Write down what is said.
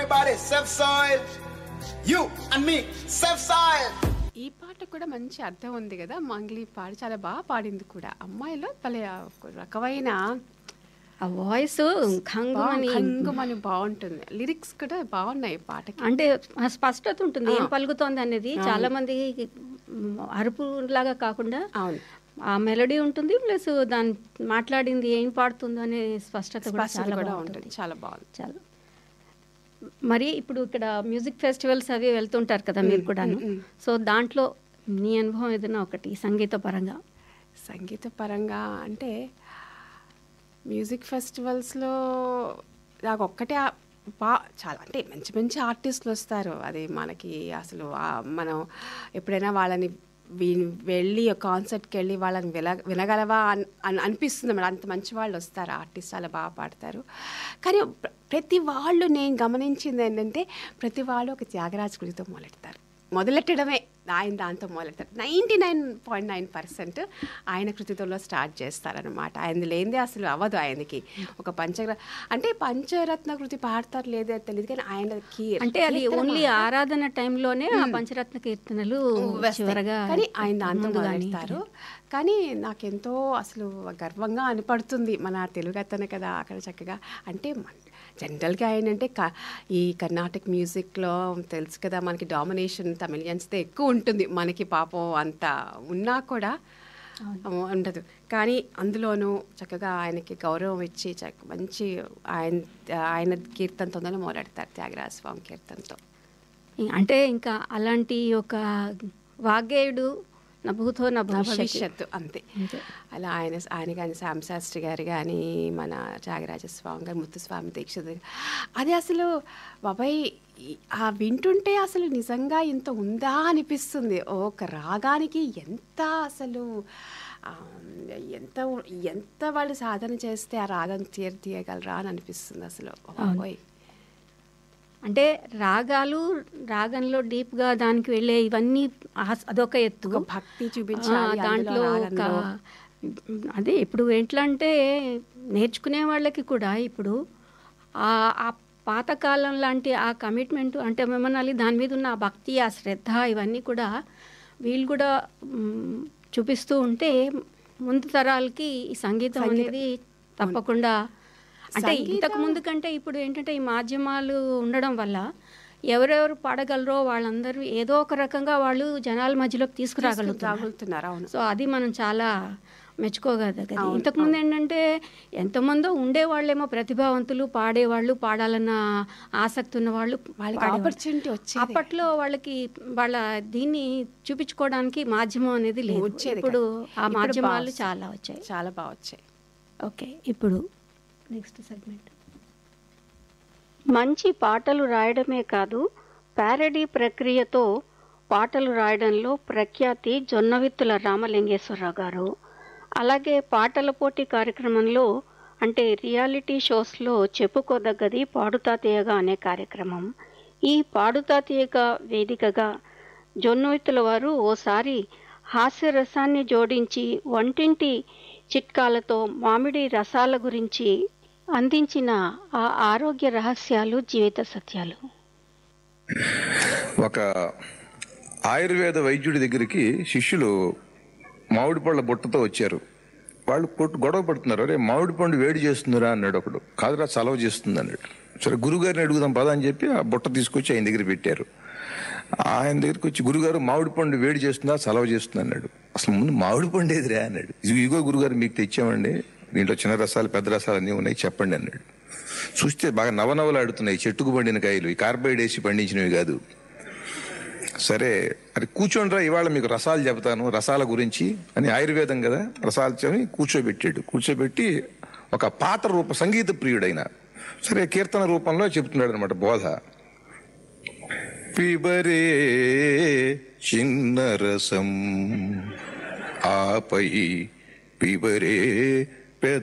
everybody, self soil. You and me, self soil. ఈ పాట కూడా మంచి అర్థం ఉంది కదా మంగ్లీ పాడి చాలా బాగా పాడింది కూడా అమ్మాయిలో భలే ఒక రకమైన ఆ వాయిస్ ఖంగుమని కంగుమని బాగుంటుంది లిరిక్స్ కూడా బాగున్నాయి ఈ పాటకి అంటే ఆ స్పష్టత ఉంటుంది ఏం పలుకుతోంది అనేది చాలా మంది అరుపు లాగా కాకుండా అవును ఆ మెలడీ ఉంటుంది ప్లస్ దాని మాట్లాడింది ఏం పాడుతుందో అనే స్పష్టత కూడా స్పష్టత చాలా కూడా బాగుంటుంది ఉంటుంది చాలా బాగుంది చాలా మరి ఇప్పుడు ఇక్కడ మ్యూజిక్ ఫెస్టివల్స్ అవి వెళ్తుంటారు కదా మీరు కూడాను సో దాంట్లో నీ అనుభవం ఏదైనా ఒకటి సంగీత పరంగా సంగీత పరంగా అంటే మ్యూజిక్ ఫెస్టివల్స్లో నాకు ఒక్కటే ఆ- బా చాలా అంటే మంచి మంచి ఆర్టిస్టులు వస్తారు అది మనకి అసలు ఆ- మనం ఎప్పుడైనా వాళ్ళని వీ- వెళ్ళి కాన్సర్ట్కి వెళ్ళి వాళ్ళని విన వినగలవా అని అని అనిపిస్తుంది మేడం అంత మంచి వాళ్ళు వస్తారు ఆర్టిస్ట్ చాలా బాగా పాడతారు కానీ ప్ర- ప్రతి వాళ్ళు నేను గమనించింది ఏంటంటే ప్రతి వాళ్ళు ఒక త్యాగరాజ గుడితో మొదలెడతారు మొదలెట్టడమే ఆయన దాంతో మొదలెడతారు ninety nine point nine percent ఆయన కృతితో స్టార్ట్ చేస్తారనమాట ఆయన లేనిదే అసలు అవ్వదు ఆయనకి ఒక పంచర అంటే పంచరత్న కృతి పాడతారు లేదో తెలియదు కానీ ఆయన కీ- అంటే అది కీర్తన ఓన్లీ మాత్రం ఆరాధన టైంలోనే ఆ పంచరత్న కీర్తనలు వస్తాయి. చివరగా కానీ ఆయన దాంతో ముందు గాని మొదలెడతారు కానీ నాకెంతో అసలు గర్వంగా అనిపడుతుంది మన తెలుగు అతను కదా అక్కడ చక్కగా అంటే మన- జనరల్గా ఏంటంటే క ఈ కర్ణాటక మ్యూజిక్లో తెలుసు కదా మనకి డామినేషన్ తమిళియన్స్దే ఎక్కువ ఉంటుంది మనకి పాపం అంత ఉన్నా కూడా ఉండదు కానీ అందులోనూ చక్కగా ఆయనకి గౌరవం ఇచ్చి చక్క మంచి ఆయన ఆయన కీర్తనతోనే మొదలెడతారు త్యాగరాజ స్వామి కీర్తనతో అంటే ఇంకా అలాంటి ఒక వాగ్గేయుడు నభూతో నా నా భవిష్యత్తు భవిష్యత్తు అంతే అంతే. అలా ఆయన ఆయన కానీ శాంశాస్త్రి గారు కానీ మన త్యాగరాజస్వామి గారు ముత్తుస్వామి దీక్షిత్ గారు. అది అసలు బాబాయ్ ఈ- ఆ వింటుంటే అసలు నిజంగా ఇంత ఉందా అనిపిస్తుంది ఒక రాగానికి ఎంత అసలు ఆ, ఎంత ఎంత వాళ్ళు సాధన చేస్తే ఆ రాగం తీర తీయగలరా అని అనిపిస్తుంది అసలు బాబోయ్ అంటే రాగాలు రాగంలో డీప్ గా దానికి వెళ్ళే ఇవన్నీ ఆస్- అదొక ఎత్తు ఒక భక్తి చూపించాలి ఆ, దాంట్లో అందులో ఒక రాగంలో. అదే ఇప్పుడు ఎట్లా అంటే నేర్చుకునే వాళ్ళకి కూడా ఇప్పుడు ఆ ఆ పాతకాలం లాంటి ఆ కమిట్మెంట్ అంటే మేమనాలి దాని మీద ఉన్న ఆ భక్తి ఆ శ్రద్ధ ఇవన్నీ కూడా వీళ్ళు కూడా మ్, చూపిస్తూ ఉంటే ముందు తరాలకి ఈ సంగీతం అనేది తప్పకుండా అంటే ఇంతకు ముందు కంటే ఇప్పుడు ఏంటంటే ఈ మాధ్యమాలు ఉండడం వల్ల ఎవరెవరు పాడగలరో వాళ్ళందరూ ఏదో ఒక రకంగా వాళ్ళు జనాల మధ్యలోకి తీసుకురాగలుగుతారు తాగుతున్నారు అవును సో అది మనం చాలా మెచ్చుకోగలగదు ఇంతకుముందు ఏంటంటే ఎంతమందో ఉండేవాళ్ళేమో ప్రతిభావంతులు పాడేవాళ్ళు పాడాలన్న ఆసక్తి ఉన్న వాళ్ళు వాళ్ళకి పాడేవాళ్ళు. ఆపర్చునిటీ వచ్చేది అప్పట్లో వాళ్ళకి వాళ్ళ దీన్ని చూపించుకోవడానికి మాధ్యమం అనేది లేదు వచ్చేది ఇప్పుడు కాదు. ఆ ఇప్పుడు మాధ్యమాలు బాగా చాలా వచ్చాయి చాలా బాగా వచ్చాయి ఓకే ఇప్పుడు నెక్స్ట్ సెగ్మెంట్ మంచి పాటలు రాయడమే కాదు ప్యారడీ ప్రక్రియతో పాటలు రాయడంలో ప్రఖ్యాతి జొన్నవిత్తుల రామలింగేశ్వరరావు గారు అలాగే పాటల పోటీ కార్యక్రమంలో అంటే రియాలిటీ షోస్లో చెప్పుకోదగ్గది పాడుతా తీయగా అనే కార్యక్రమం ఈ పాడుతా తీయగా వేదికగా జొన్నవిత్తుల వారు ఓసారి హాస్యరసాన్ని జోడించి వంటింటి చిట్కాలతో మామిడి రసాల గురించి అందించిన ఆ ఆరోగ్య రహస్యాలు జీవిత సత్యాలు ఒక ఆయుర్వేద వైద్యుడి దగ్గరికి శిష్యులు మామిడి పళ్ళ బుట్టతో వచ్చారు వాళ్ళు కొట్టు గొడవ పడుతున్నారు అరే మామిడి పండు వేడి చేస్తుందిరా అన్నాడు ఒకడు కాదురా చలవ చేస్తుంది అన్నాడు సరే గురుగారిని అడుగుదాం పదా అని చెప్పి ఆ బుట్ట తీసుకొచ్చి ఆయన దగ్గర పెట్టారు ఆయన దగ్గరికి వచ్చి గురుగారు మామిడి పండు వేడి చేస్తుందా చలవ చేస్తుంది అన్నాడు అసలు ముందు మామిడి పండు ఏదిరా అన్నాడు "ఇది- ఇదిగో గురుగారు మీకు తెచ్చామండి దీంట్లో చిన్న రసాలు పెద్ద రసాలు అన్నీ ఉన్నాయి చెప్పండి అన్నాడు చూస్తే బాగా నవనవలాడుతున్నాయి చెట్టుకు పండిన కాయలు ఈ కార్బైడ్ వేసి పండించినవి కాదు సరే అది కూర్చోండిరా ఇవాళ మీకు రసాలు చెబుతాను రసాల గురించి అని ఆయుర్వేదం కదా రసాలు చెప్పి కూర్చోబెట్టాడు కూర్చోబెట్టి ఒక పాత రూప సంగీత ప్రియుడైన సరే కీర్తన రూపంలో చెప్తున్నాడు అనమాట బోధ పిబరే చిన్న రసం ఆపై పిబరే